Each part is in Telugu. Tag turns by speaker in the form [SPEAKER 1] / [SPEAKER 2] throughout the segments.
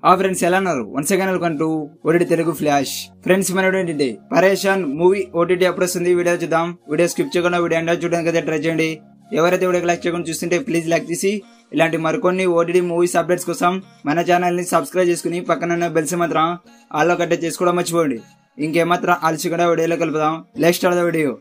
[SPEAKER 1] ఆ ఫ్రెండ్స్ ఎలా ఉన్నారు one second welcome to OTT Telugu flash friends మన ఏంటంటే పరేషాన్ మూవీ ఓటీటీ ఎప్పుడు వస్తుంది వీడియో చూద్దాం వీడియో స్కిప్ చేయకుండా వీడియో ఎండా చూడడానికి అయితే ట్రై చేయండి ఎవరైతే వీడియో లైక్ చేయకుండా చూస్తుంటే ప్లీజ్ లైక్ చేసి ఇలాంటి మరికొన్ని ఓటీటీ మూవీస్ అప్డేట్స్ కోసం మన ఛానల్ ని సబ్స్క్రైబ్ చేసుకుని పక్కన ఉన్న బెల్స్ మాత్రం ఆల్లో కట్టే చేసుకోవడం మర్చిపోండి ఇంకేమాత్రం ఆలస్యంగా వీడియోలో కలుపుదాం let's start the video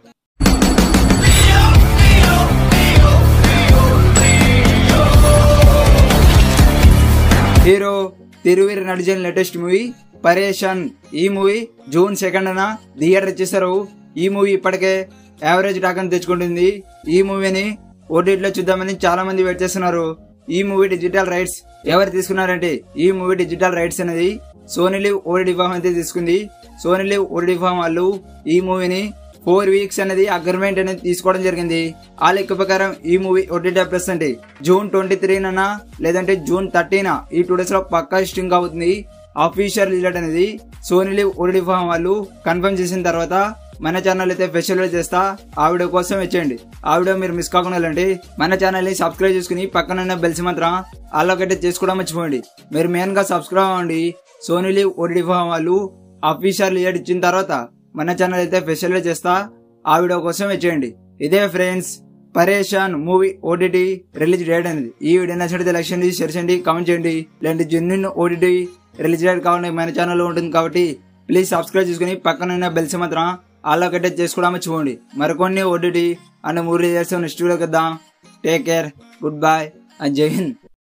[SPEAKER 1] hero Thiruveer నడిజన్ లేటెస్ట్ మూవీ పరేషాన్ ఈ మూవీ జూన్ సెకండ్ న థియేటర్ ఇచ్చేసారు ఈ మూవీ ఇప్పటికే యావరేజ్ టాక్ అని తెచ్చుకుంటుంది ఈ మూవీని ఓటీటీలో చూద్దామని చాలా మంది వెయిట్ చేస్తున్నారు ఈ మూవీ డిజిటల్ రైట్స్ ఎవరు తీసుకున్నారంటే ఈ మూవీ డిజిటల్ రైట్స్ అనేది సోనీ లివ్ ఓడిడి ఫామ్ అయితే తీసుకుంది సోనీ లివ్ ఓడిడి ఫామ్ వాళ్ళు ఈ మూవీని ఫోర్ వీక్స్ అనేది అగ్రిమెంట్ అనేది తీసుకోవడం జరిగింది ఆ లెక్క ప్రకారం ఈ మూవీ ఓటీటీ ప్లస్ అంటే జూన్ ట్వంటీ త్రీన లేదంటే జూన్ థర్టీన ఈ టూ డేస్ లో పక్కా స్ట్రింగ్ అవుతుంది అఫీషియల్ రిజల్ట్ అనేది సోనీ లివ్ ఓటీటీ ఫామ్ వాళ్ళు కన్ఫర్మ్ చేసిన తర్వాత మన ఛానల్ అయితే ఫెస్టివల్ చేస్తా ఆ వీడియో కోసం వచ్చేయండి ఆ వీడియో మీరు మిస్ కాకుండా వెళ్ళండి మన ఛానల్ ని సబ్స్క్రైబ్ చేసుకుని పక్కన ఉన్న బెల్స్ మాత్రం అల్లొకటి చేసుకోవడం మర్చిపోండి మీరు మెయిన్ గా సబ్స్క్రైబ్ అవ్వండి సోనీ లివ్ ఓటీటీ ఫామ్ వాళ్ళు అఫీషియల్ రిజల్ట్ ఇచ్చిన తర్వాత మన ఛానల్ అయితే ఫెస్టివల్ చేస్తా ఆ వీడియో కోసం వచ్చేయండి ఇదే ఫ్రెండ్స్ పరేషాన్ మూవీ ఓటీటీ రిలీజ్ డేట్ అనేది ఈ వీడియో నచ్చినట్లయితే లైక్ చేయండి షేర్ చేయండి కామెంట్ చేయండి ఇలాంటి జెన్యున్ ఓటీటీ రిలీజ్ డేట్ కావాలని మన ఛానల్లో ఉంటుంది కాబట్టి ప్లీజ్ సబ్స్క్రైబ్ చేసుకుని పక్కన ఉన్న బెల్స్ మాత్రం ఆల్ కట్టేజ్ చేసుకోవడం మర్చిపోండి మరికొన్ని OTT and movie release next వీడియోకి వద్దాం take care good bye and Jai Hind